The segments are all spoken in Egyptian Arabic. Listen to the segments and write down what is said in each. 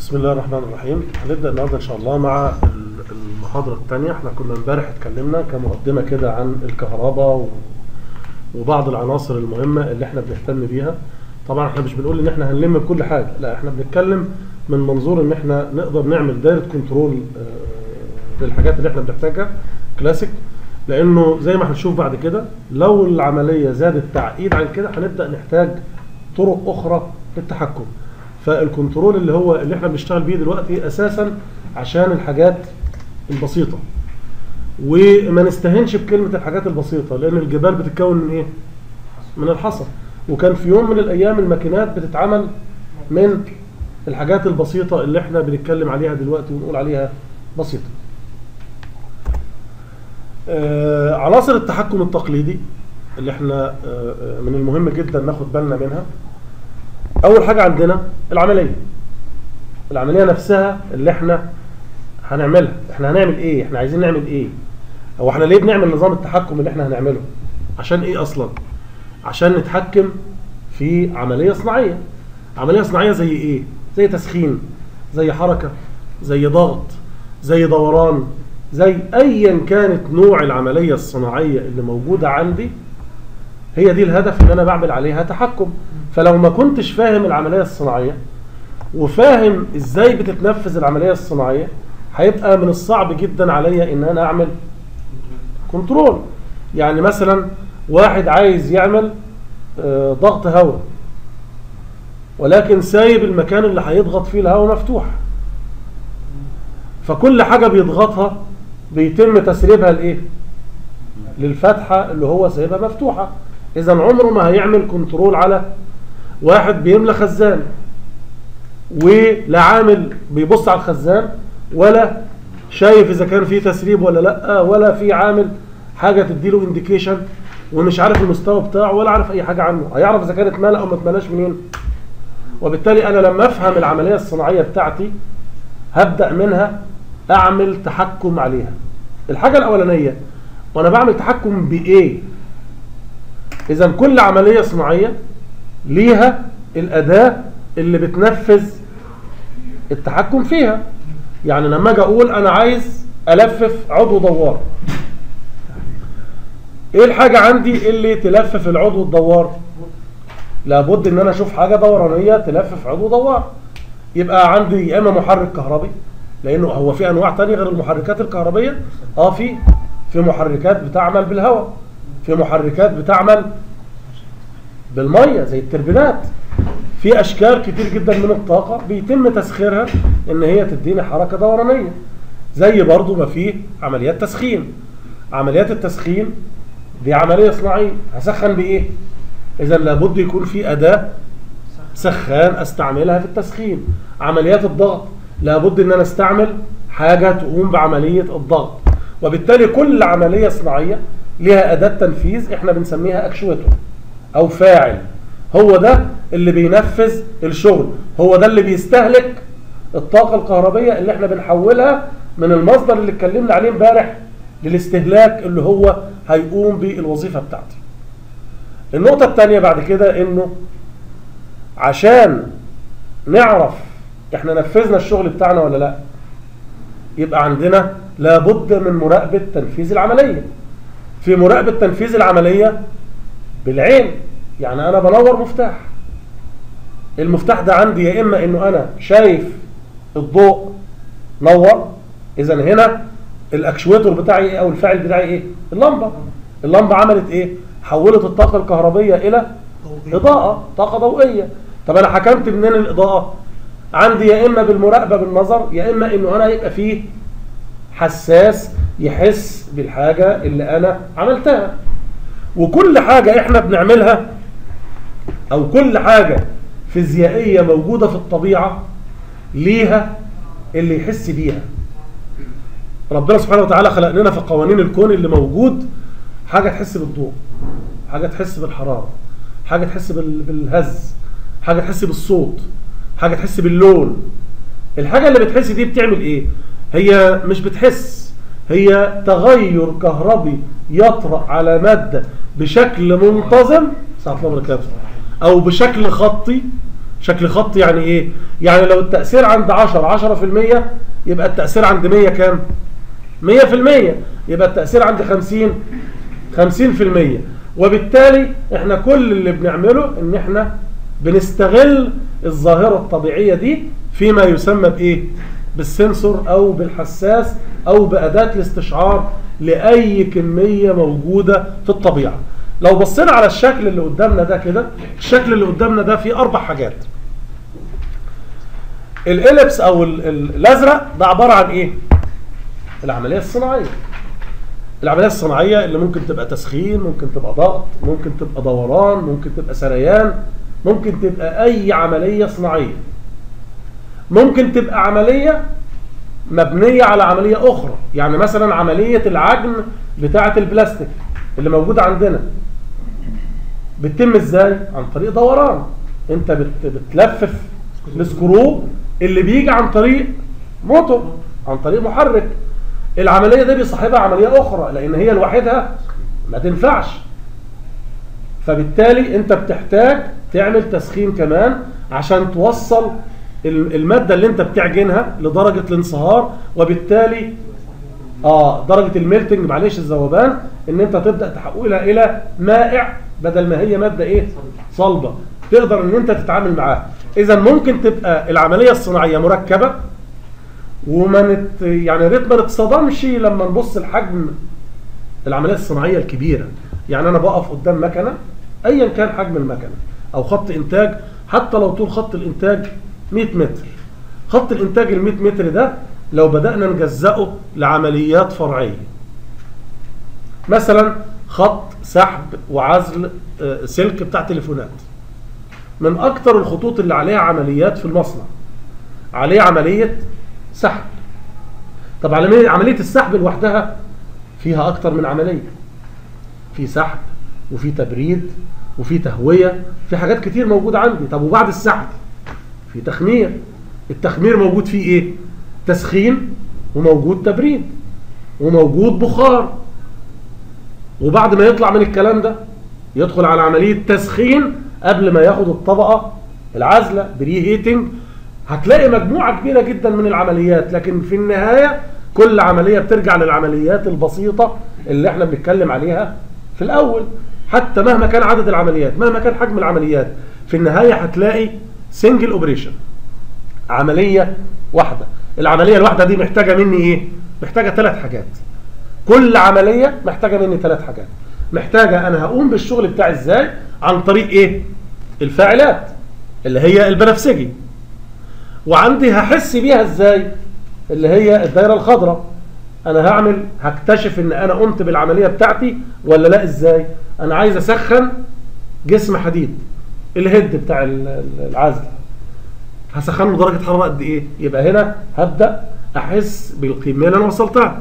بسم الله الرحمن الرحيم هنبدأ النهارده إن شاء الله مع ال- المحاضرة الثانية احنا كنا امبارح اتكلمنا كمقدمة كده عن الكهرباء و- وبعض العناصر المهمة اللي احنا بنهتم بيها طبعا احنا مش بنقول ان احنا هنلم بكل حاجة لا احنا بنتكلم من منظور ان احنا نقدر نعمل دايرة كنترول آه، للحاجات اللي احنا بنحتاجها كلاسيك لانه زي ما هنشوف بعد كده لو العملية زادت تعقيد عن كده هنبدأ نحتاج طرق اخرى للتحكم فالكنترول اللي هو اللي احنا بنشتغل بيه دلوقتي اساسا عشان الحاجات البسيطة وما نستهنش بكلمة الحاجات البسيطة لان الجبال بتتكون من ايه من الحصى وكان في يوم من الايام الماكينات بتتعمل من الحاجات البسيطة اللي احنا بنتكلم عليها دلوقتي ونقول عليها بسيطة آه، عناصر التحكم التقليدي اللي احنا آه، آه، من المهم جدا ناخد بالنا منها اول حاجة عندنا العملية العملية نفسها اللي احنا هنعملها احنا هنعمل ايه احنا عايزين نعمل ايه او احنا ليه بنعمل نظام التحكم اللي احنا هنعمله عشان ايه اصلا عشان نتحكم في عملية صناعية عملية صناعية زي ايه زي تسخين زي حركة زي ضغط زي دوران زي ايا كانت نوع العملية الصناعية اللي موجودة عندي هي دي الهدف ان انا بعمل عليها تحكم فلو ما كنتش فاهم العملية الصناعية وفاهم ازاي بتتنفذ العملية الصناعية هيبقى من الصعب جدا عليا ان انا اعمل كنترول يعني مثلا واحد عايز يعمل آه، ضغط هواء ولكن سايب المكان اللي هيضغط فيه الهواء مفتوح فكل حاجة بيضغطها بيتم تسريبها لايه للفتحة اللي هو سايبها مفتوحة اذا عمره ما هيعمل كنترول على واحد بيملى خزان ولا عامل بيبص على الخزان ولا شايف اذا كان في تسريب ولا لا ولا في عامل حاجه تديله انديكيشن ومش عارف المستوى بتاعه ولا عارف اي حاجه عنه هيعرف اذا كانت مالة او ما اتملاش منين وبالتالي انا لما افهم العمليه الصناعيه بتاعتي هبدا منها اعمل تحكم عليها الحاجه الاولانيه وانا بعمل تحكم بايه اذا كل عمليه صناعيه ليها الاداه اللي بتنفذ التحكم فيها يعني لما اجي اقول انا عايز الفف عضو دوار ايه الحاجه عندي اللي تلفف العضو الدوار لابد ان انا اشوف حاجه دورانيه تلفف عضو دوار يبقى عندي يا اما محرك كهربي لانه هو في انواع تانية غير المحركات الكهربيه اه في في محركات بتعمل بالهواء في محركات بتعمل بالميه زي التربينات في اشكال كتير جدا من الطاقه بيتم تسخيرها ان هي تديني حركه دورانيه زي برضو ما في عمليات تسخين عمليات التسخين دي عمليه صناعيه هسخن بايه اذا لابد يكون في اداه سخان استعملها في التسخين عمليات الضغط لابد ان انا استعمل حاجه تقوم بعمليه الضغط وبالتالي كل عمليه صناعيه ليها اداه تنفيذ احنا بنسميها اكشويتور او فاعل هو ده اللي بينفذ الشغل هو ده اللي بيستهلك الطاقة الكهربية اللي احنا بنحولها من المصدر اللي اتكلمنا عليه امبارح للاستهلاك اللي هو هيقوم بالوظيفة بتاعتي النقطة الثانية بعد كده انه عشان نعرف احنا نفذنا الشغل بتاعنا ولا لا يبقى عندنا لابد من مراقبة تنفيذ العملية في مراقبة تنفيذ العملية بالعين يعني انا بنور مفتاح المفتاح ده عندي يا اما انه انا شايف الضوء نور اذا هنا الاكشويتور بتاعي ايه او الفاعل بتاعي ايه اللمبه اللمبه عملت ايه حولت الطاقه الكهربيه الى اضاءه طاقه ضوئيه طب انا حكمت منين الاضاءه عندي يا اما بالمراقبه بالنظر يا اما انه انا يبقى فيه حساس يحس بالحاجه اللي انا عملتها وكل حاجه احنا بنعملها او كل حاجة فيزيائية موجودة في الطبيعة ليها اللي يحس بيها ربنا سبحانه وتعالى خلق لنا في قوانين الكون اللي موجود حاجة تحس بالضوء حاجة تحس بالحرارة حاجة تحس بال- بالهز حاجة تحس بالصوت حاجة تحس باللون الحاجة اللي بتحس دي بتعمل ايه هي مش بتحس هي تغير كهربي يطرأ على مادة بشكل منتظم ساعة الله وبركاته او بشكل خطي شكل خط يعني ايه يعني لو التأثير عند 10 10% يبقى التأثير عند 100 كام 100% يبقى التأثير عند 50 50% وبالتالي احنا كل اللي بنعمله ان احنا بنستغل الظاهرة الطبيعية دي فيما يسمى بايه بالسنسور او بالحساس او بأداة الاستشعار لأي كمية موجودة في الطبيعة لو بصينا على الشكل اللي قدامنا ده كده الشكل اللي قدامنا ده فيه أربع حاجات الإليبس أو ال- ال- الأزرق ده عبارة عن إيه؟ العملية الصناعية العملية الصناعية اللي ممكن تبقى تسخين ممكن تبقى ضغط ممكن تبقى دوران ممكن تبقى سريان ممكن تبقى أي عملية صناعية ممكن تبقى عملية مبنية على عملية أخرى يعني مثلا عملية العجن بتاعة البلاستيك اللي موجودة عندنا بتتم ازاي؟ عن طريق دوران انت بت بتلفف السكرو اللي بيجي عن طريق موتور عن طريق محرك العملية دي بيصاحبها عملية أخرى لأن هي لوحدها ما تنفعش فبالتالي انت بتحتاج تعمل تسخين كمان عشان توصل ال- المادة اللي انت بتعجنها لدرجة الانصهار وبالتالي اه درجة الميلتنج معلش الذوبان ان انت تبدأ تحولها الى مائع بدل ما هي مادة ايه صلبة تقدر ان انت تتعامل معاها اذا ممكن تبقى العملية الصناعية مركبة وما نت يعني ريت ما نتصدمش لما نبص لحجم العملية الصناعية الكبيرة يعني أنا بقف قدام مكنة أيا كان حجم المكنة أو خط إنتاج حتى لو طول خط الإنتاج 100 متر خط الإنتاج ال 100 متر ده لو بدأنا نجزأه لعمليات فرعية مثلا خط سحب وعزل آه، سلك بتاع تليفونات من أكتر الخطوط اللي عليها عمليات في المصنع عليه عملية سحب طب عملية عملية السحب لوحدها فيها أكتر من عملية في سحب وفي تبريد وفي تهوية في حاجات كتير موجودة عندي طب وبعد السحب في تخمير التخمير موجود فيه ايه تسخين وموجود تبريد وموجود بخار وبعد ما يطلع من الكلام ده يدخل على عملية تسخين قبل ما ياخد الطبقة العازلة بري هيتنج هتلاقي مجموعة كبيرة جدا من العمليات لكن في النهاية كل عملية بترجع للعمليات البسيطة اللي احنا بنتكلم عليها في الأول حتى مهما كان عدد العمليات مهما كان حجم العمليات في النهاية هتلاقي سنجل اوبريشن عملية واحدة العملية الواحدة دي محتاجة مني ايه محتاجة ثلاث حاجات كل عملية محتاجة مني ثلاث حاجات محتاجة انا هقوم بالشغل بتاعي ازاي عن طريق ايه الفاعلات اللي هي البنفسجي وعندي هحس بيها ازاي اللي هي الدايرة الخضراء انا هعمل هكتشف ان انا قمت بالعملية بتاعتي ولا لا ازاي انا عايز اسخن جسم حديد الهيد بتاع ال- ال- العزل هسخنه درجة حرارة قد ايه يبقى هنا هبدأ احس بالقيمة اللي انا وصلتها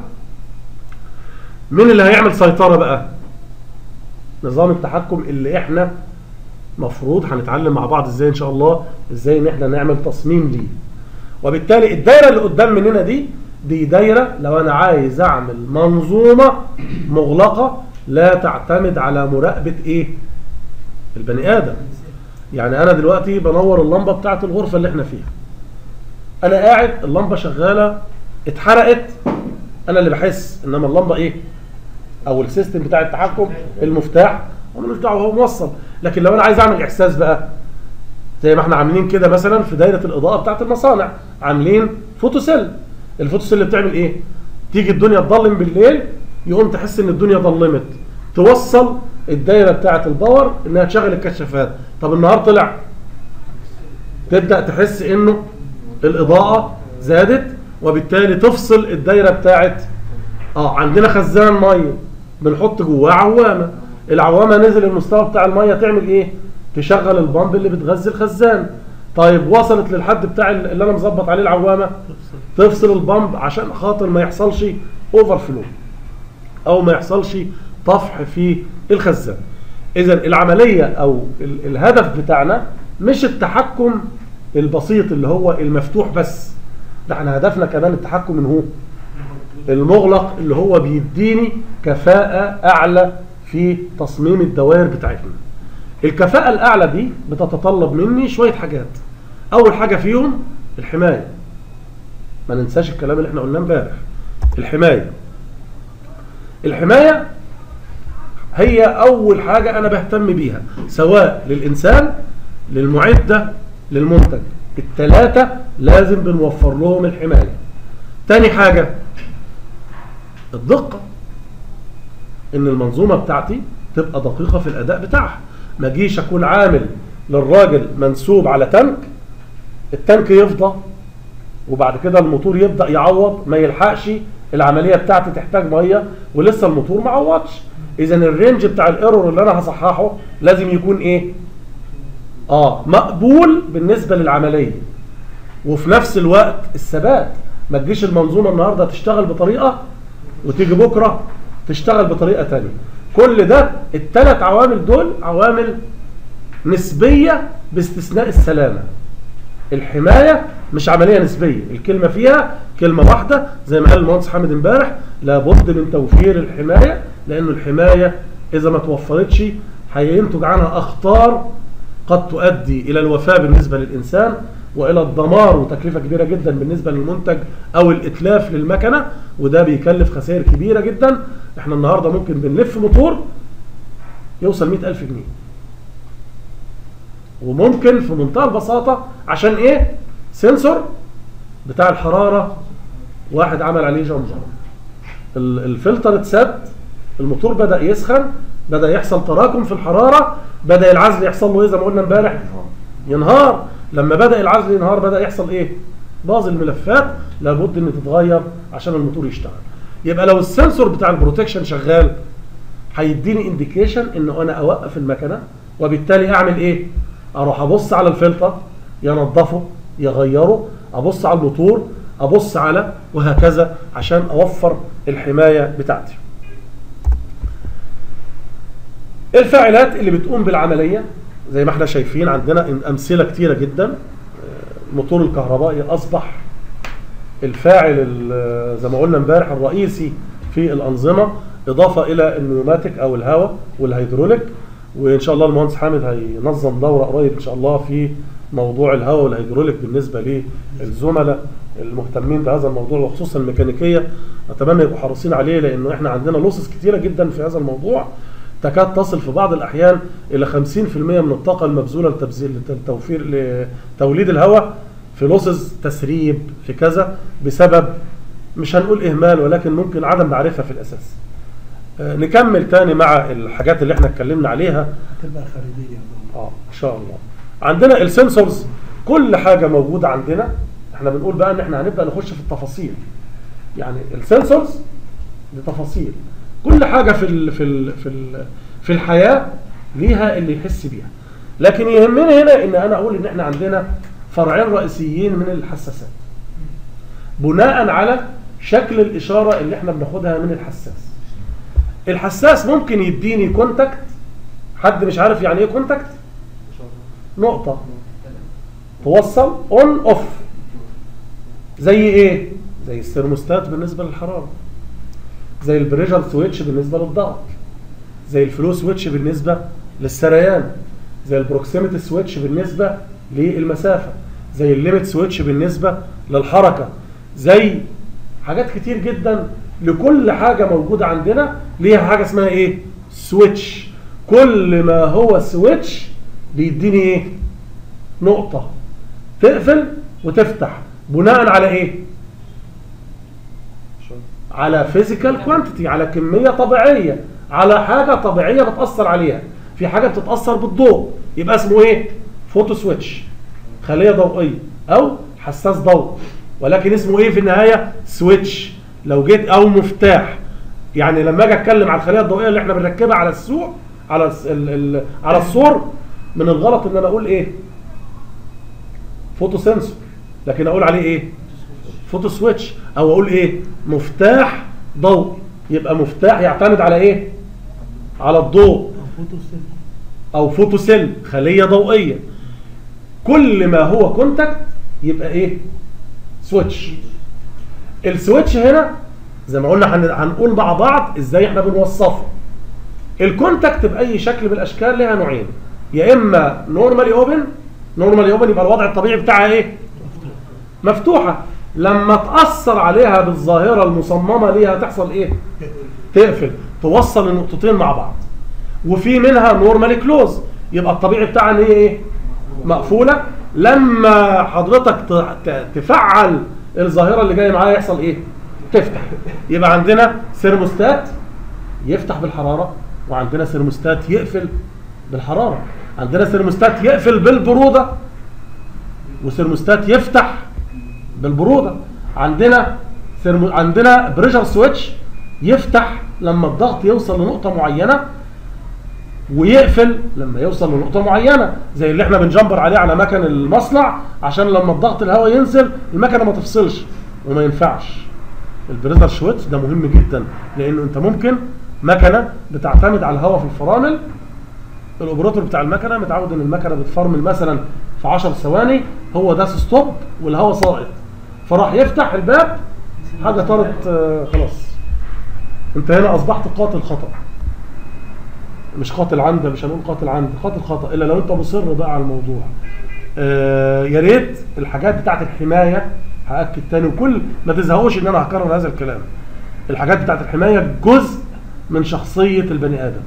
مين اللي هيعمل سيطرة بقى نظام التحكم اللي احنا مفروض هنتعلم مع بعض ازاي ان شاء الله ازاي ان احنا نعمل تصميم ليه وبالتالي الدايره اللي قدام مننا دي دي دايره لو انا عايز اعمل منظومه مغلقه لا تعتمد على مراقبه ايه البني ادم يعني انا دلوقتي بنور اللمبه بتاعت الغرفه اللي احنا فيها انا قاعد اللمبه شغاله اتحرقت انا اللي بحس انما اللمبه ايه او السيستم بتاع التحكم المفتاح هو ملوش دعوه هو موصل لكن لو انا عايز اعمل احساس بقى زي ما احنا عاملين كده مثلا في دايره الاضاءه بتاعت المصانع عاملين فوتوسيل الفوتوسيل اللي بتعمل ايه تيجي الدنيا تضلم بالليل يقوم تحس ان الدنيا ضلمت توصل الدايره بتاعت الباور انها تشغل الكشافات طب النهار طلع تبدا تحس انه الاضاءه زادت وبالتالي تفصل الدايره بتاعت اه عندنا خزان ميه بنحط جواه عوامه العوامه نزل المستوى بتاع الميه تعمل ايه تشغل البامب اللي بتغذي الخزان طيب وصلت للحد بتاع اللي انا مظبط عليه العوامه تفصل البامب عشان خاطر ما يحصلش اوفر فلو او ما يحصلش طفح في الخزان اذا العمليه او ال- الهدف بتاعنا مش التحكم البسيط اللي هو المفتوح بس ده احنا هدفنا كمان التحكم من هو المغلق اللي هو بيديني كفاءة أعلى في تصميم الدوائر بتاعتنا الكفاءة الأعلى دي بتتطلب مني شوية حاجات اول حاجه فيهم الحمايه ما ننساش الكلام اللي احنا قلناه امبارح الحمايه الحمايه هي اول حاجه انا بهتم بيها سواء للانسان للمعده للمنتج الثلاثه لازم بنوفر لهم الحمايه تاني حاجه الدقه ان المنظومه بتاعتي تبقى دقيقه في الاداء بتاعها ما اجيش اكون عامل للراجل منسوب على تانك التانك يفضى وبعد كده الموتور يبدا يعوض ما يلحقش العمليه بتاعتي تحتاج ميه ولسه الموتور ما عوضش اذا الرينج بتاع الايرور اللي انا هصححه لازم يكون ايه اه مقبول بالنسبه للعمليه وفي نفس الوقت الثبات ما تجيش المنظومه النهارده تشتغل بطريقه وتيجي بكره تشتغل بطريقه تانية كل ده الثلاث عوامل دول عوامل نسبيه باستثناء السلامه الحمايه مش عمليه نسبيه الكلمه فيها كلمه واحده زي ما قال المهندس حامد امبارح لابد من توفير الحمايه لانه الحمايه اذا ما توفرتش هينتج عنها اخطار قد تؤدي الى الوفاه بالنسبه للانسان والى الدمار وتكلفه كبيره جدا بالنسبه للمنتج او الاتلاف للمكنه وده بيكلف خسائر كبيره جدا احنا النهارده ممكن بنلف موتور يوصل 100000 جنيه وممكن في منتهى البساطه عشان ايه سنسور بتاع الحراره واحد عمل عليه جمجمه ال- الفلتر اتسد الموتور بدا يسخن بدا يحصل تراكم في الحراره بدا العزل يحصل له ايه زي ما قلنا امبارح ينهار لما بدا العزل ينهار بدا يحصل ايه باظ الملفات لابد ان تتغير عشان الموتور يشتغل يبقى لو السنسور بتاع البروتكشن شغال هيديني انديكيشن ان انا اوقف المكنه وبالتالي اعمل ايه اروح ابص على الفلتر ينظفه يغيره ابص على الموتور ابص على وهكذا عشان اوفر الحمايه بتاعتي الفاعلات اللي بتقوم بالعمليه زي ما احنا شايفين عندنا امثله كتيره جدا الموتور الكهربائي اصبح الفاعل ال- زي ما قلنا امبارح الرئيسي في الانظمه اضافه الى النيوماتيك او الهواء والهيدروليك وان شاء الله المهندس حامد هينظم دوره قريب ان شاء الله في موضوع الهواء والهيدروليك بالنسبه للزملاء المهتمين بهذا الموضوع وخصوصا الميكانيكيه اتمنى يبقوا حريصين عليه لانه احنا عندنا لوسز كتيره جدا في هذا الموضوع تكاد تصل في بعض الاحيان الى 50% من الطاقه المبذوله لتبذير لتوفير لتوليد الهواء في لوسز تسريب في كذا بسبب مش هنقول اهمال ولكن ممكن عدم معرفه في الاساس آه، نكمل تاني مع الحاجات اللي احنا اتكلمنا عليها هتبقى خارجيه اه ان شاء الله عندنا السنسورز كل حاجه موجوده عندنا احنا بنقول بقى ان احنا هنبدا نخش في التفاصيل يعني السنسورز دي تفاصيل كل حاجه في ال في ال في ال في الحياه ليها اللي يحس بيها لكن يهمني هنا ان انا اقول ان احنا عندنا فرعين رئيسيين من الحساسات بناء على شكل الاشاره اللي احنا بناخدها من الحساس الحساس ممكن يديني كونتاكت حد مش عارف يعني ايه كونتاكت نقطة توصل اون اوف زي ايه زي الثرموستات بالنسبة للحرارة زي البريشر سويتش بالنسبة للضغط زي الفلو سويتش بالنسبة للسريان زي البروكسيميتي سويتش بالنسبة للمسافة زي الليميت سويتش بالنسبة للحركة زي حاجات كتير جدا لكل حاجة موجودة عندنا ليها حاجة اسمها ايه سويتش كل ما هو سويتش بيديني ايه نقطة تقفل وتفتح بناء على ايه على فيزيكال كوانتيتي على كمية طبيعية على حاجة طبيعية بتأثر عليها في حاجة بتتأثر بالضوء يبقى اسمه ايه فوتو سويتش خلية ضوئية او حساس ضوء ولكن اسمه ايه في النهاية سويتش لو جيت او مفتاح يعني لما اجي اتكلم على الخليه الضوئيه اللي احنا بنركبها على السوق على الس- ال ال على السور من الغلط ان انا اقول ايه فوتو سنسور لكن اقول عليه ايه فوتو سويتش او اقول ايه مفتاح ضوئي يبقى مفتاح يعتمد على ايه على الضوء او فوتو سيل او فوتو سيل خليه ضوئيه كل ما هو كونتاكت يبقى ايه سويتش السويتش هنا زي ما قلنا هن- هنقول مع بعض ازاي احنا بنوصفه الكونتاكت باي شكل من الاشكال لها نوعين يا اما نورمالي اوبن نورمالي اوبن يبقى الوضع الطبيعي بتاعها ايه مفتوحه لما تاثر عليها بالظاهره المصممه ليها تحصل ايه تقفل توصل النقطتين مع بعض وفي منها نورمالي كلوز يبقى الطبيعي بتاعها ان هي ايه مقفوله لما حضرتك ت- ت- تفعل الظاهره اللي جايه معاها يحصل ايه تفتح يبقى عندنا سيرموستات يفتح بالحراره وعندنا سيرموستات يقفل بالحراره عندنا سيرموستات يقفل بالبروده وسيرموستات يفتح بالبروده عندنا سيرمو... عندنا بريشر سويتش يفتح لما الضغط يوصل لنقطه معينه ويقفل لما يوصل لنقطه معينه زي اللي احنا بنجمبر عليه على مكن المصنع عشان لما الضغط الهواء ينزل المكنه ما تفصلش وما ينفعش البريشر سويتش ده مهم جدا لانه انت ممكن مكنه بتعتمد على الهواء في الفرامل الاوبريتور بتاع المكنه متعود ان المكنه بتفرمل مثلا في 10 ثواني هو ده ستوب والهواء ساقط فراح يفتح الباب حاجه طارت آه، خلاص انت هنا اصبحت قاتل خطا مش قاتل عمد مش هنقول قاتل عمد قاتل خطا الا لو انت مصر بقى على الموضوع آه يا ريت الحاجات بتاعت الحمايه هاكد تاني وكل ما تزهقوش ان انا هكرر هذا الكلام الحاجات بتاعت الحمايه جزء من شخصيه البني ادم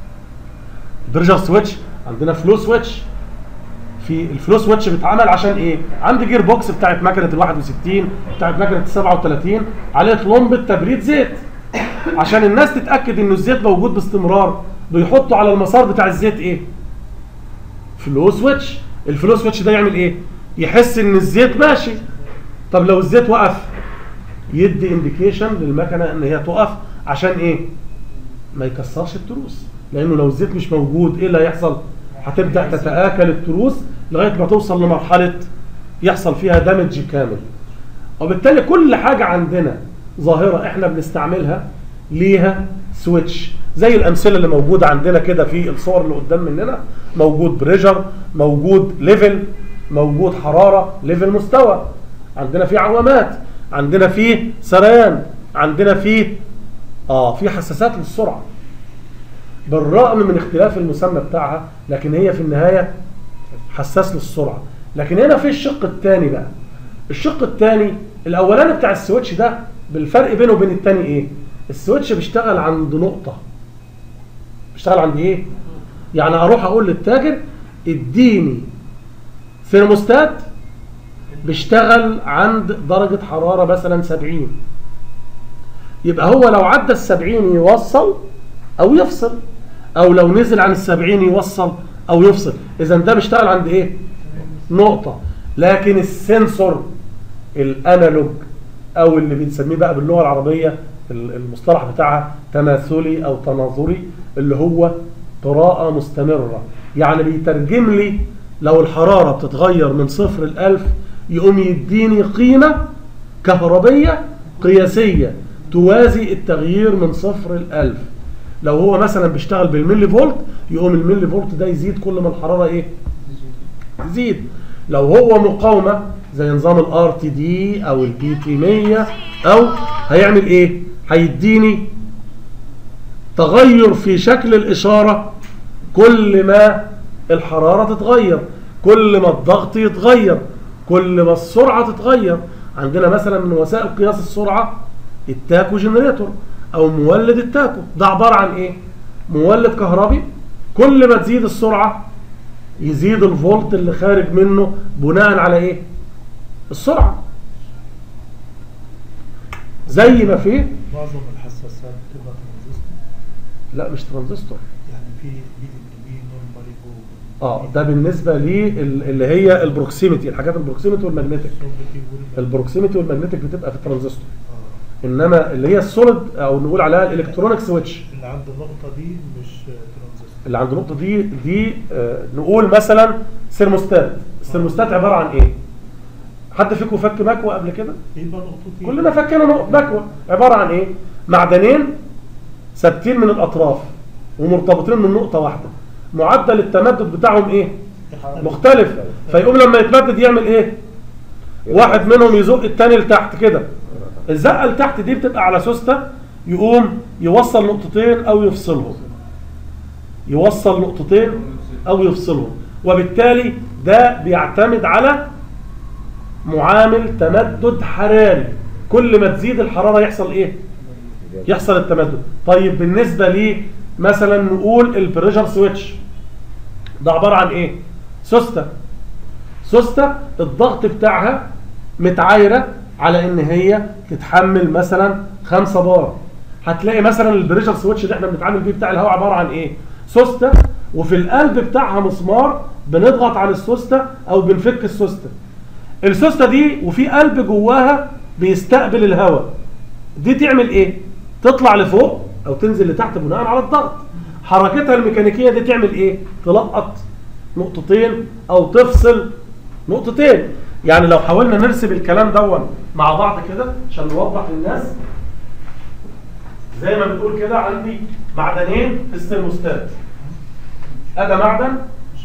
بريشر سويتش عندنا فلو سويتش في الفلو سويتش بيتعمل عشان ايه عندي جير بوكس بتاعت مكنه ال 61 بتاعت مكنه ال 37 عليها لمبه تبريد زيت عشان الناس تتاكد انه الزيت موجود باستمرار بيحطوا على المسار بتاع الزيت ايه فلو سويتش الفلو سويتش ده يعمل ايه يحس ان الزيت ماشي طب لو الزيت وقف يدي انديكيشن للمكنه ان هي تقف عشان ايه ما يكسرش التروس لانه لو الزيت مش موجود ايه اللي هيحصل هتبدا تتاكل التروس لغايه ما توصل لمرحله يحصل فيها دامج كامل وبالتالي كل حاجه عندنا ظاهره احنا بنستعملها ليها سويتش زي الامثله اللي موجوده عندنا كده في الصور اللي قدام مننا موجود بريشر موجود ليفل موجود حراره ليفل مستوى عندنا في عوامات عندنا في سريان عندنا في اه في حساسات للسرعه بالرغم من اختلاف المسمى بتاعها لكن هي في النهايه حساس للسرعه لكن هنا في الشق الثاني بقى الشق الثاني الاولاني بتاع السويتش ده بالفرق بينه وبين الثاني ايه السويتش بيشتغل عند نقطه بيشتغل عند ايه يعني اروح اقول للتاجر اديني ثيرموستات بيشتغل عند درجة حرارة مثلا 70 يبقى هو لو عدى ال 70 يوصل او يفصل او لو نزل عن ال 70 يوصل او يفصل اذا ده بيشتغل عند ايه نقطة لكن السنسور الانالوج او اللي بنسميه بقى باللغة العربية المصطلح بتاعها تماثلي او تناظري اللي هو قراءة مستمرة يعني بيترجم لي لو الحرارة بتتغير من صفر لألف يقوم يديني قيمة كهربية قياسية توازي التغيير من صفر لألف لو هو مثلا بيشتغل بالملي فولت يقوم الملي فولت ده يزيد كل ما الحرارة ايه تزيد لو هو مقاومة زي نظام الار تي دي او البي تي 100 او هيعمل ايه هيديني تغير في شكل الاشارة كل ما الحرارة تتغير كل ما الضغط يتغير كل ما السرعة تتغير عندنا مثلا من وسائل قياس السرعة التاكو جنريتور او مولد التاكو ده عبارة عن ايه مولد كهربي كل ما تزيد السرعة يزيد الفولت اللي خارج منه بناء على ايه السرعة زي ما في معظم الحساسات بتبقى ترانزستور لا مش ترانزستور يعني في بي ام بي نورمالي جو اه ده بالنسبة اللي هي البروكسيميتي الحاجات البروكسيميتي والماجنتيك البروكسيميتي والماجنتيك بتبقى في الترانزستور اه انما اللي هي السوليد او نقول عليها الالكترونيك سويتش اللي عند النقطة دي مش ترانزستور اللي عند النقطه دي دي آه، نقول مثلا سيرموستات السيرموستات عباره عن ايه حد فيكم فك مكوى قبل كده يبقى نقطتين كلنا فكنا نقط مكوى عباره عن ايه معدنين ثابتين من الاطراف ومرتبطين من نقطه واحده معدل التمدد بتاعهم ايه يختلف. مختلف فيقوم لما يتمدد يعمل ايه واحد منهم يزق التاني لتحت كده الزقه لتحت دي بتبقى على سوسته يقوم يوصل نقطتين او يفصلهم يوصل نقطتين او يفصلهم وبالتالي ده بيعتمد على معامل تمدد حراري كل ما تزيد الحراره يحصل ايه يحصل التمدد طيب بالنسبه لي مثلا نقول البريشر سويتش ده عباره عن ايه سوسته سوسته الضغط بتاعها متعايره على ان هي تتحمل مثلا 5 بار هتلاقي مثلا البريشر سويتش اللي احنا بنتعامل بيه بتاع الهواء عباره عن ايه سوسته وفي القلب بتاعها مسمار بنضغط على السوسته او بنفك السوسته السوسته دي وفي قلب جواها بيستقبل الهواء دي تعمل ايه تطلع لفوق او تنزل لتحت بناء على الضغط حركتها الميكانيكيه دي تعمل ايه تلقط نقطتين او تفصل نقطتين يعني لو حاولنا نرسم الكلام دون مع بعض كده عشان نوضح للناس زي ما بتقول كده عندي معدنين في السيرموستات ادي معدن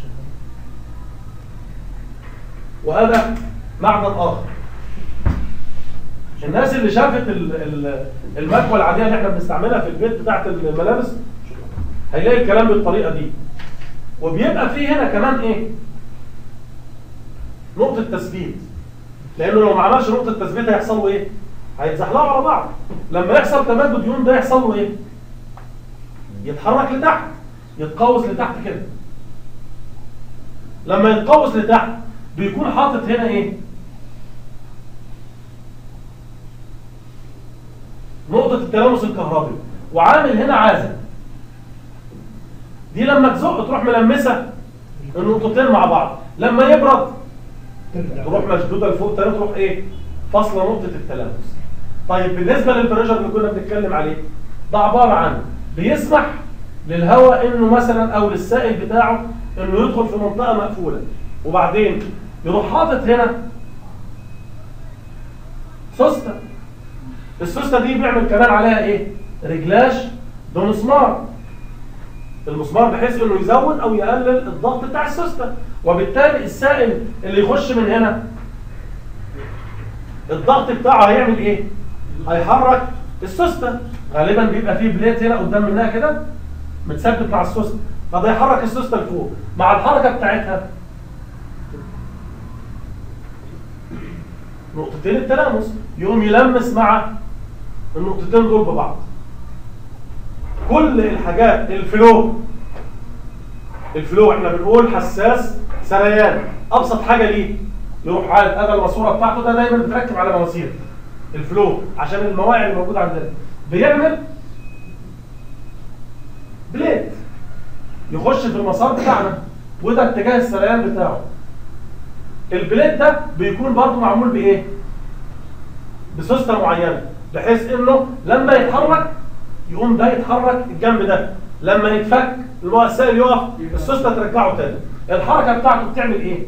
وادي معدن اخر الناس اللي شافت ال- ال- المكوى العاديه اللي احنا بنستعملها في البيت بتاعت الملابس هيلاقي الكلام بالطريقه دي وبيبقى فيه هنا كمان ايه نقطه تثبيت لانه لو ما عملش نقطه تثبيت هيحصل له ايه هيتزحلقوا على بعض لما يحصل تمدد يوم ده يحصل له ايه يتحرك لتحت يتقوس لتحت كده لما يتقوس لتحت بيكون حاطط هنا ايه نقطة التلامس الكهربي وعامل هنا عازل دي لما تزق تروح ملمسة النقطتين مع بعض لما يبرد ترجع تروح مشدودة لفوق تاني تروح ايه فاصلة نقطة التلامس طيب بالنسبة للبريشر اللي كنا بنتكلم عليه ده عبارة عن بيسمح للهواء انه مثلا او للسائل بتاعه انه يدخل في منطقة مقفولة وبعدين يروح حاطط هنا سوستة السوستة دي بيعمل كمان عليها ايه رجلاش بمسمار المسمار بحيث انه يزود او يقلل الضغط بتاع السوستة وبالتالي السائل اللي يخش من هنا الضغط بتاعه هيعمل ايه هيحرك السوستة غالبا بيبقى فيه بليت هنا قدام منها كده متثبت مع السوستة فده يحرك السوستة لفوق مع الحركة بتاعتها نقطتين التلامس يقوم يلمس مع النقطتين دول ببعض كل الحاجات الفلو الفلو احنا بنقول حساس سريان ابسط حاجه ليه يروح عارف ادى الماسوره بتاعته ده دايما بتركب على مواسير الفلو عشان المواعي اللي موجوده عندنا بيعمل بليد يخش في المسار بتاعنا وده اتجاه السريان بتاعه البليد ده بيكون برضه معمول بايه بسوسته معينه بحيث انه لما يتحرك يقوم ده يتحرك الجنب ده لما يتفك السائل يقف السوسته ترجعه تاني الحركه بتاعته بتعمل ايه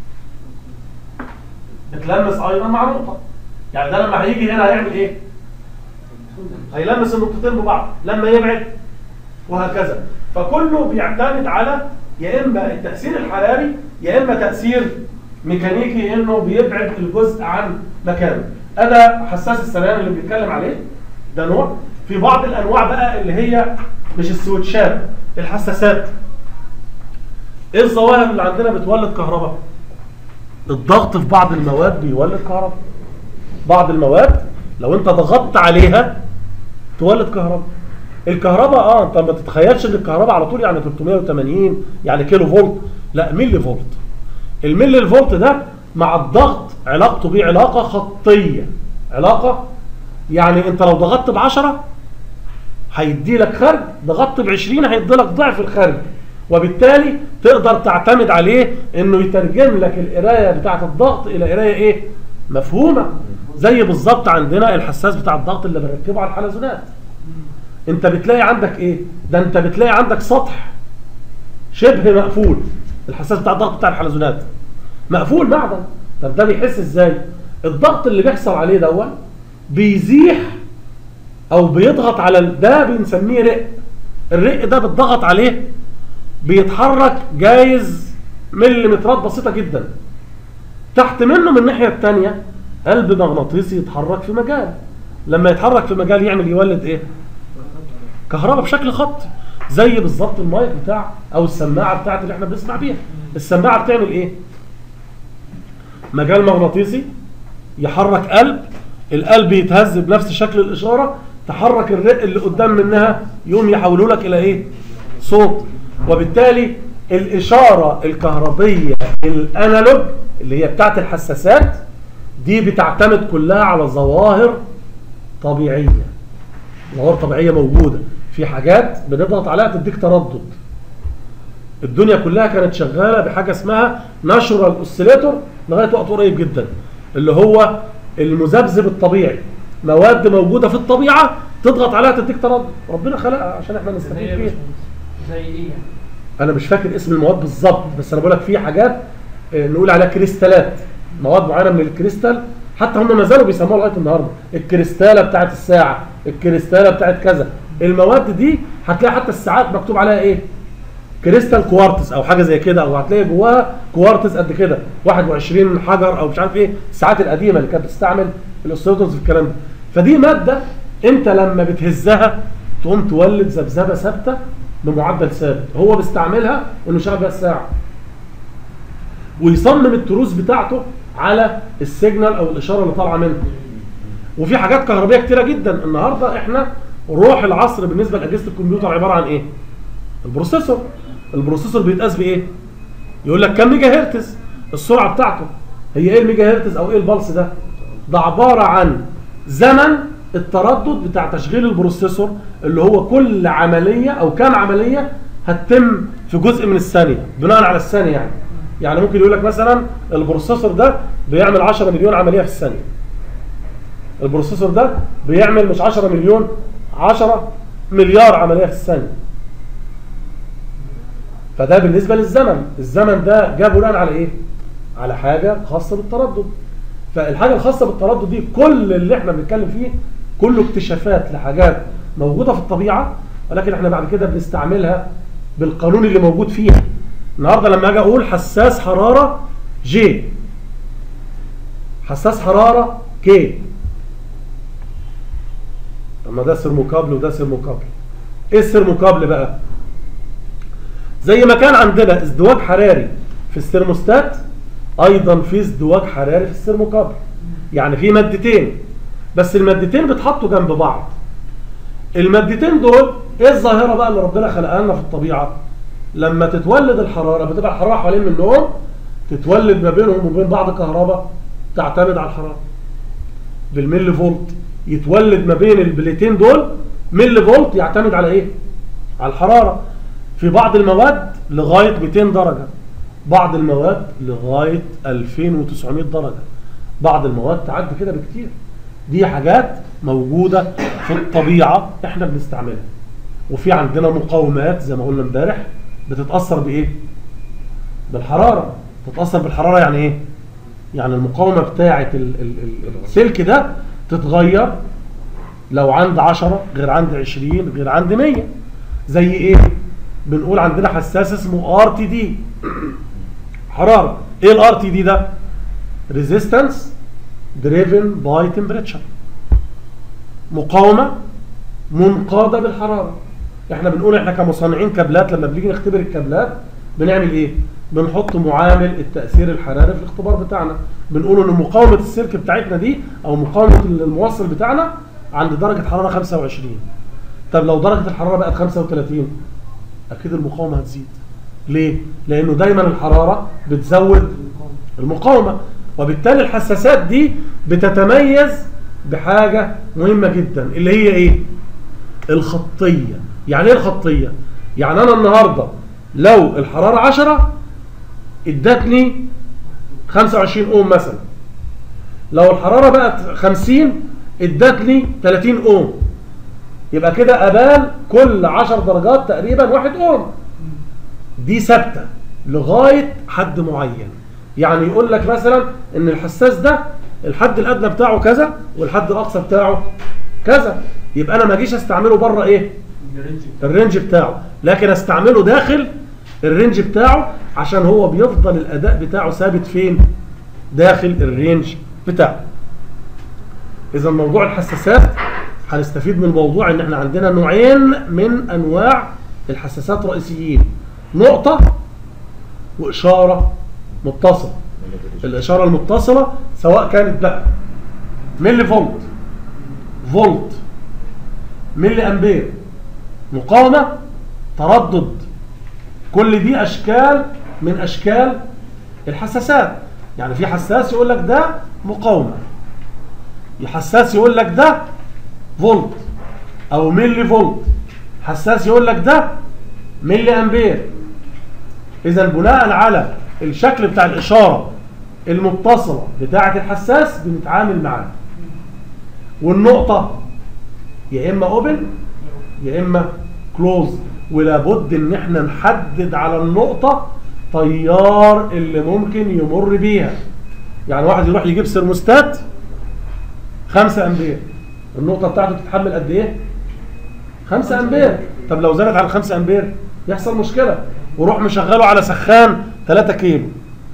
بتلمس ايضا مع نقطه يعني ده لما هيجي هنا هيعمل ايه هيلمس النقطتين ببعض لما يبعد وهكذا فكله بيعتمد على يا اما التاثير الحراري يا اما تاثير ميكانيكي انه بيبعد الجزء عن مكانه انا حساس السريان اللي بنتكلم عليه ده نوع في بعض الانواع بقى اللي هي مش السويتشات الحساسات ايه الظواهر اللي عندنا بتولد كهرباء الضغط في بعض المواد بيولد كهرباء بعض المواد لو انت ضغطت عليها تولد كهرباء الكهرباء اه انت ما تتخيلش ان الكهرباء على طول يعني 380 يعني كيلو فولت لا ملي فولت الملي فولت ده مع الضغط علاقته بيه علاقه خطيه علاقه يعني انت لو ضغطت ب 10 هيدي لك خرج ضغطت ب 20 هيدي لك ضعف الخرج وبالتالي تقدر تعتمد عليه انه يترجم لك القرايه بتاعه الضغط الى قرايه ايه مفهومه زي بالظبط عندنا الحساس بتاع الضغط اللي بنركبه على الحلزونات انت بتلاقي عندك ايه ده انت بتلاقي عندك سطح شبه مقفول الحساس بتاع الضغط بتاع الحلزونات مقفول معدن طب ده بيحس ازاي الضغط اللي بيحصل عليه دوت بيزيح او بيضغط على ال- ده بنسميه رق الرق ده بتضغط عليه بيتحرك جايز مليمترات بسيطه جدا تحت منه من الناحيه الثانيه قلب مغناطيسي يتحرك في مجال لما يتحرك في مجال يعمل يولد ايه كهرباء بشكل خطي زي بالظبط المايك بتاع او السماعه بتاعت اللي احنا بنسمع بيها السماعه بتعمل ايه مجال مغناطيسي يحرك قلب القلب يتهز بنفس شكل الاشاره تحرك الرق اللي قدام منها يقوم يحولوا لك الى ايه صوت وبالتالي الاشاره الكهربيه الانالوج اللي هي بتاعت الحساسات دي بتعتمد كلها على ظواهر طبيعيه ظواهر طبيعيه موجوده في حاجات بنضغط عليها تديك تردد الدنيا كلها كانت شغاله بحاجه اسمها ناشورال اوسيليتور لغايه وقت قريب جدا اللي هو المذبذب الطبيعي مواد موجوده في الطبيعه تضغط عليها تديك تردد ربنا خلقها عشان احنا زي نستفيد ايه يا بيها باشمهندس؟ زي ايه يعني؟ انا مش فاكر اسم المواد بالظبط بس انا بقول لك في حاجات آه، نقول عليها كريستالات مواد معينه من الكريستال حتى هم ما زالوا بيسموها لغايه النهارده الكريستاله بتاعت الساعه الكريستاله بتاعت كذا المواد دي هتلاقي حتى الساعات مكتوب عليها ايه كريستال كوارتز او حاجه زي كده او هتلاقي جواها كوارتز قد كده 21 حجر او مش عارف ايه الساعات القديمه اللي كانت بتستعمل الاوسيلوتورز في الكلام ده فدي ماده انت لما بتهزها تقوم تولد ذبذبه ثابته بمعدل ثابت هو بيستعملها انه يشغل بيها الساعه ويصمم التروس بتاعته على السيجنال او الاشاره اللي طالعه منه وفي حاجات كهربائيه كتيره جدا النهارده احنا روح العصر بالنسبه لاجهزه الكمبيوتر عباره عن ايه البروسيسور البروسيسور بيتقاس بايه يقول لك كم ميجا هرتز السرعه بتاعته هي ايه الميجا هرتز او ايه البلس ده ده عباره عن زمن التردد بتاع تشغيل البروسيسور اللي هو كل عمليه او كام عمليه هتتم في جزء من الثانيه بناء على الثانيه يعني يعني ممكن يقول لك مثلا البروسيسور ده بيعمل 10 مليون عمليه في الثانيه البروسيسور ده بيعمل مش 10 مليون 10 مليار عمليه في الثانيه فده بالنسبه للزمن الزمن ده جاء بناء على ايه على حاجه خاصه بالتردد فالحاجه الخاصه بالتردد دي كل اللي احنا بنتكلم فيه كله اكتشافات لحاجات موجوده في الطبيعه ولكن احنا بعد كده بنستعملها بالقانون اللي موجود فيها النهارده لما اجي اقول حساس حراره جي حساس حراره كي طب ما ده سيرموكابل وده سيرموكابل ايه السيرموكابل بقى زي ما كان عندنا ازدواج حراري في السيرموستات ايضا في ازدواج حراري في السيرموكابل يعني في مادتين بس المادتين بيتحطوا جنب بعض المادتين دول ايه الظاهره بقى اللي ربنا خلقها لنا في الطبيعه لما تتولد الحراره بتبقى الحراره حوالين منهم تتولد ما بينهم وبين بعض كهرباء تعتمد على الحراره بالملي فولت يتولد ما بين البليتين دول ملي فولت يعتمد على ايه على الحراره في بعض المواد لغايه 200 درجه بعض المواد لغايه 2900 درجه بعض المواد تعدي كده بكتير دي حاجات موجوده في الطبيعه احنا بنستعملها وفي عندنا مقاومات زي ما قلنا امبارح بتتاثر بايه بالحراره تتاثر بالحراره يعني ايه يعني المقاومه بتاعه ال- ال- ال- السلك ده تتغير لو عند 10 غير عند 20 غير عند 100 زي ايه بنقول عندنا حساس اسمه ار تي دي حراره ايه الار تي دي ده ريزيستنس دريفن باي تمبريتشر مقاومه منقاده بالحراره احنا بنقول احنا كمصنعين كابلات لما بنيجي نختبر الكابلات بنعمل ايه بنحط معامل التاثير الحراري في الاختبار بتاعنا بنقول ان مقاومه السلك بتاعتنا دي او مقاومه الموصل بتاعنا عند درجه حراره 25 طب لو درجه الحراره بقت 35 اكيد المقاومه هتزيد ليه لانه دايما الحراره بتزود المقاومه وبالتالي الحساسات دي بتتميز بحاجه مهمه جدا اللي هي ايه الخطيه يعني ايه الخطيه يعني انا النهارده لو الحراره 10 ادتني 25 اوم مثلا لو الحراره بقت 50 ادتني 30 اوم يبقى كده ابان كل 10 درجات تقريبا 1 اوم دي ثابته لغايه حد معين يعني يقول لك مثلا ان الحساس ده الحد الادنى بتاعه كذا والحد الاقصى بتاعه كذا يبقى انا ما اجيش استعمله بره ايه الرينج بتاعه لكن استعمله داخل الرينج بتاعه عشان هو بيفضل الاداء بتاعه ثابت فين داخل الرينج بتاعه اذا موضوع الحساسات هنستفيد من الموضوع ان احنا عندنا نوعين من انواع الحساسات رئيسيين نقطة وإشارة متصلة الاشاره المتصله سواء كانت بقى ملي فولت فولت ملي امبير مقاومه تردد كل دي اشكال من اشكال الحساسات يعني في حساس يقول لك ده مقاومه حساس يقول لك ده فولت او ملي فولت حساس يقول لك ده ملي امبير اذا بناء على الشكل بتاع الاشاره المتصله بتاعه الحساس بنتعامل معاه والنقطه يا اما اوبن يا اما كلوز ولابد ان احنا نحدد على النقطه تيار اللي ممكن يمر بيها يعني واحد يروح يجيب سيرموستات 5 امبير النقطه بتاعته تتحمل قد ايه 5 امبير طب لو زادت على 5 امبير يحصل مشكله وروح مشغله على سخان 3 كيلو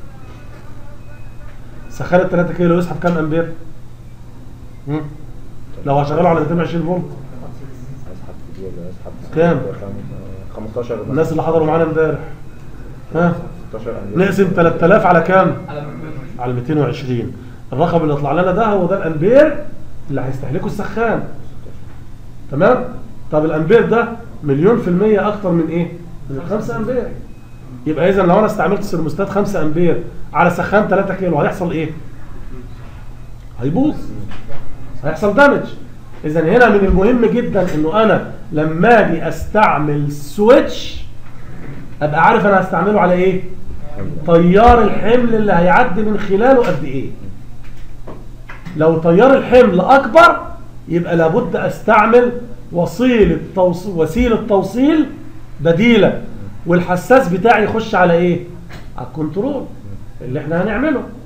سخان ال 3 كيلو يسحب كام امبير مم. لو هشغله على 220 فولت اسحب كتير ولا اسحب كام؟ 15 مثلاً. الناس اللي حضروا معانا امبارح ها 16 أمبير. نقسم 3000 على كام على على 220 الرقم اللي طلع لنا ده هو ده الامبير اللي هيستهلكه السخان تمام طب الامبير ده مليون في المية اكتر من ايه من ال 5 امبير يبقى اذا لو انا استعملت سيرموستات 5 امبير على سخان 3 كيلو هيحصل ايه هيبوظ هيحصل دامج اذا هنا من المهم جدا انه انا لما اجي استعمل سويتش ابقى عارف انا هستعمله على ايه تيار الحمل اللي هيعدي من خلاله قد ايه لو تيار الحمل اكبر يبقى لابد استعمل وسيله توصيل وسيله توصيل بديله والحساس بتاعي يخش على ايه على الكنترول اللي احنا هنعمله